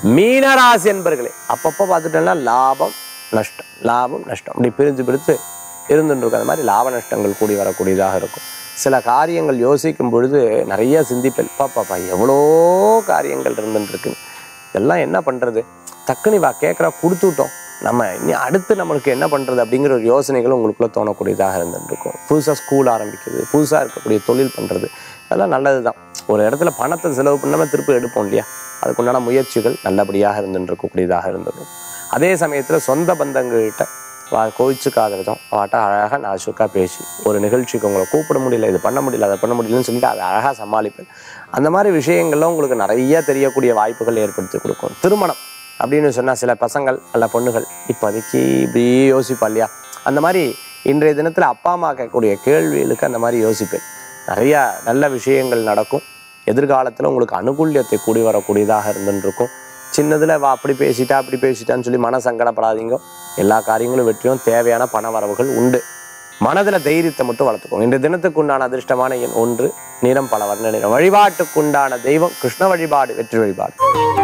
மீனராசி என்பர்களே அப்பப்போ பார்த்துட்டோம்னா லாபம் நஷ்டம் லாபம் நஷ்டம் அப்படி பிரித்து பிரித்து இருந்துட்டு இருக்கும் அது மாதிரி லாப நஷ்டங்கள் கூடி வரக்கூடியதாக இருக்கும் சில காரியங்கள் யோசிக்கும் பொழுது நிறைய சிந்திப்பேன் பாப்பாப்பா எவ்வளோ காரியங்கள் இருந்துட்டு இருக்கு இதெல்லாம் என்ன பண்ணுறது டக்குனு வா கேட்குறா கொடுத்துட்டோம் நம்ம இனி அடுத்து நம்மளுக்கு என்ன பண்ணுறது அப்படிங்கிற ஒரு யோசனைகள் உங்களுக்குள்ள தோணக்கூடியதாக இருந்துட்டு இருக்கும் புதுசாக ஸ்கூல் ஆரம்பிக்கிறது புதுசாக இருக்கக்கூடிய தொழில் பண்ணுறது அதெல்லாம் நல்லது தான் ஒரு இடத்துல பணத்தை செலவு பண்ணாமல் திருப்பி எடுப்போம் இல்லையா அதுக்குண்டான முயற்சிகள் நல்லபடியாக இருந்துட்டு இருக்கக்கூடியதாக இருந்தது அதே சமயத்தில் சொந்த பந்தங்கள்கிட்ட வா கோவிச்சுக்காததும் அவட்ட அழகாக நாசுக்காக பேசி ஒரு நிகழ்ச்சிக்கு உங்களை கூப்பிட முடியல இது பண்ண முடியல அதை பண்ண முடியலன்னு சொல்லிட்டு அதை அழகாக சமாளிப்பேன் அந்த மாதிரி விஷயங்கள்லாம் உங்களுக்கு நிறைய தெரியக்கூடிய வாய்ப்புகள் ஏற்படுத்தி கொடுக்கும் திருமணம் அப்படின்னு சொன்னால் சில பசங்கள் அல்ல பொண்ணுகள் இப்போதைக்கு இப்படி யோசிப்பா இல்லையா அந்த மாதிரி இன்றைய தினத்தில் அப்பா அம்மா கேட்கக்கூடிய கேள்விகளுக்கு அந்த மாதிரி யோசிப்பேன் நிறையா நல்ல விஷயங்கள் நடக்கும் எதிர்காலத்தில் உங்களுக்கு அனுகூல்யத்தை கூடி வரக்கூடியதாக இருந்துன்னு இருக்கும் சின்னதில் வா அப்படி பேசிட்டா அப்படி பேசிட்டான்னு சொல்லி மன சங்கடப்படாதீங்க எல்லா காரியங்களும் வெற்றியும் தேவையான பண வரவுகள் உண்டு மனதில் தைரியத்தை மட்டும் வளர்த்துக்கோங்க இந்த தினத்துக்கு உண்டான அதிர்ஷ்டமான எண் ஒன்று நிறம் பல வர்ண நிறம் வழிபாட்டுக்குண்டான தெய்வம் கிருஷ்ண வழிபாடு வெற்றி வழிபாடு